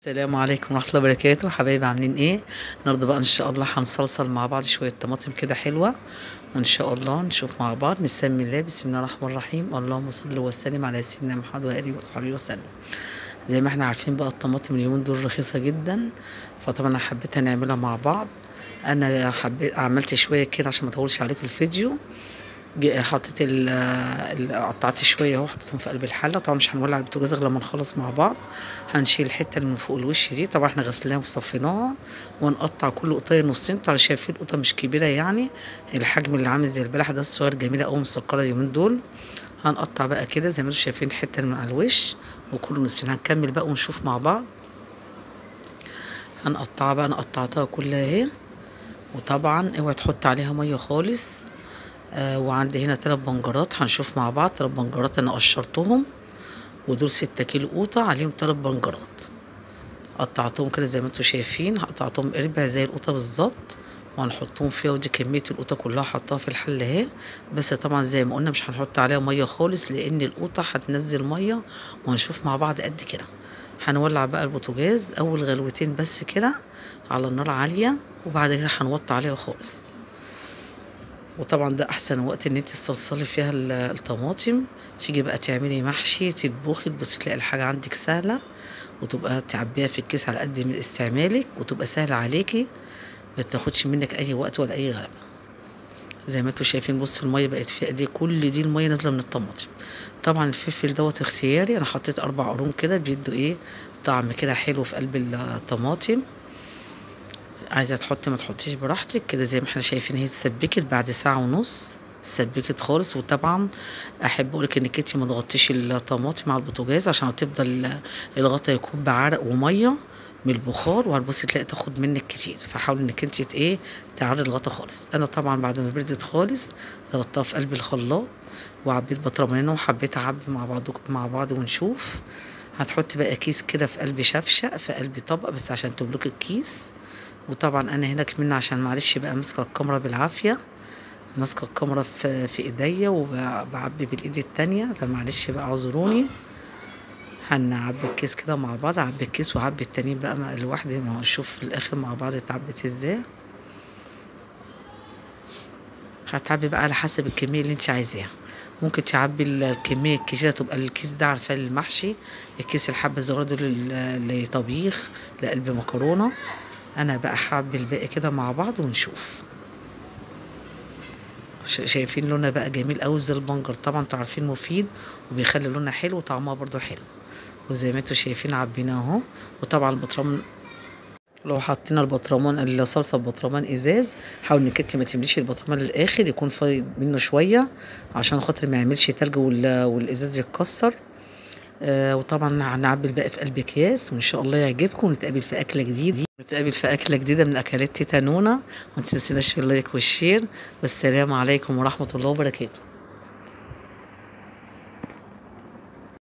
السلام عليكم ورحمة الله وبركاته حبايبي عاملين ايه النهارده بقى ان شاء الله هنصلصل مع بعض شوية طماطم كده حلوة وان شاء الله نشوف مع بعض نسمي الله بسم الله الرحمن الرحيم اللهم صل وسلم على سيدنا محمد وآله وصحبه وسلم زي ما احنا عارفين بقى الطماطم اليومين دول رخيصة جدا فطبعا انا حبيت نعملها مع بعض انا حبيت عملت شوية كده عشان ما اطولش عليك الفيديو جي- حطيت ال ال- قطعت شويه اهو حطيتهم في قلب الحله طبعا مش هنولع البوتاجاز غير لما نخلص مع بعض هنشيل الحته اللي من فوق الوش دي طبعا احنا غسلناها وصفيناها ونقطع كل قطايه نصين طبعا شايفين القطه مش كبيره يعني الحجم اللي عامل زي البلح ده الصغير جميله قوي مسكره اليومين دول هنقطع بقى كده زي ما انتم شايفين حته من على الوش وكل نصين هنكمل بقى ونشوف مع بعض هنقطعها بقى انا قطعتها كلها اهي وطبعا اوعي تحط عليها ميه خالص آه وعندي هنا تلات بنجرات هنشوف مع بعض تلات بنجرات انا قشرتهم ودول ستة كيلو قوطة عليهم تلات بنجرات قطعتهم كده زي ما انتوا شايفين قطعتهم اربع زي القوطة بالظبط وهنحطهم فيها ودي كمية القوطة كلها حطها في الحل اهي بس طبعا زي ما قلنا مش هنحط عليها مية خالص لان القوطة هتنزل مية وهنشوف مع بعض قد كده هنولع بقى البوتاجاز اول غلوتين بس كده على النار عالية وبعد كده هنوطي عليها خالص وطبعا ده احسن وقت ان انت تصلصلي فيها ال- الطماطم تيجي بقى تعملي محشي تطبخي تبصي تلاقي الحاجه عندك سهله وتبقى تعبيها في الكيس على قد من استعمالك وتبقى سهله عليكي ما تاخدش منك اي وقت ولا اي غلبه زي ما انتوا شايفين بص الميه بقت فيها قد ايه كل دي الميه نازله من الطماطم طبعا الفلفل دوت اختياري انا حطيت اربع قرون كده بيدوا ايه طعم كده حلو في قلب الطماطم عايزه تحطي ما تحطيش براحتك كده زي ما احنا شايفين هي اتسبكت بعد ساعه ونص سبكت خالص وطبعا احب اقولك انك انت ما تغطيش الطماطم على البوتاجاز عشان هتفضل الغطا يكون بعرق وميه من البخار وهتبصي تلاقي تاخد منك كتير فحاولي انك انت ت- ايه تعري الغطا خالص انا طبعا بعد ما بردت خالص ضربتها في قلب الخلاط وعبيت بطرمانه وحبيت اعبي مع بعض مع بعض ونشوف هتحطي بقى كيس كده في قلب شفشق في قلب طبق بس عشان تملكي الكيس وطبعا انا هنا كمان عشان معلش بقى ماسكه الكاميرا بالعافيه ماسكه الكاميرا في في ايديا وبعبي بالايد التانية فمعلش بقى اعذروني هنعبي الكيس كده مع بعض اعبي الكيس وعبي التانيين بقى مع- لوحدي ما هو نشوف في الاخر مع بعض اتعبت ازاي هتعبي بقى على حسب الكميه اللي انت عايزاها ممكن تعبي ال- الكميه الكتيره تبقى الكيس ده عارفاه للمحشي الكيس الحبه الصغيره دول لل- لطبيخ لقلب مكرونه انا بقى هعبي الباقي كده مع بعض ونشوف ش- شايفين لونها بقى جميل قوي زي البنجر طبعا انتوا عارفين مفيد وبيخلي لونها حلو وطعمها برضو حلو وزي ما انتوا شايفين عبيناه اهو وطبعا البطرمان لو حطينا البطرمان الصلصه ببطرمان ازاز حاول انك انت ما تمليش البطرمان للاخر يكون فايض منه شويه عشان خاطر ما يعملش تلج وال- والازاز يتكسر آه وطبعا هنعبي الباقي في قلب اكياس وان شاء الله يعجبكم ونتقابل في اكله جديده نتقابل في اكله جديده من اكلات تيتا نونا وما تنسيناش في اللايك والشير والسلام عليكم ورحمه الله وبركاته